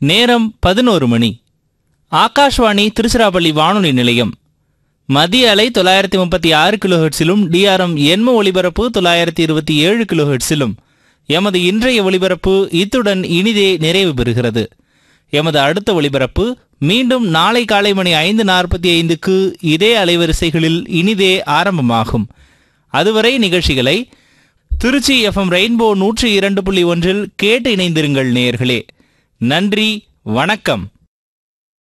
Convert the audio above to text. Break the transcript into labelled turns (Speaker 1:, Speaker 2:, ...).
Speaker 1: நேரம் பதினோரு மணி ஆகாஷ்வாணி திருச்சிராப்பள்ளி வானொலி நிலையம் மத்திய அலை தொள்ளாயிரத்தி முப்பத்தி ஆறு கிலோஹெட்ஸிலும் டிஆர்எம் எண்ம ஒலிபரப்பு தொள்ளாயிரத்தி இருபத்தி ஏழு கிலோஹெட்ஸிலும் எமது இன்றைய ஒலிபரப்பு இத்துடன் இனிதே நிறைவு பெறுகிறது எமது அடுத்த ஒலிபரப்பு மீண்டும் நாளை காலை மணி ஐந்து நாற்பத்தி ஐந்துக்கு இதே அலைவரிசைகளில் இனிதே ஆரம்பமாகும் அதுவரை நிகழ்ச்சிகளை திருச்சி எஃப்எம் ரெயின்போ நூற்றி இரண்டு புள்ளி ஒன்றில் கேட்டு இணைந்திருங்கள் நேயர்களே நன்றி வணக்கம்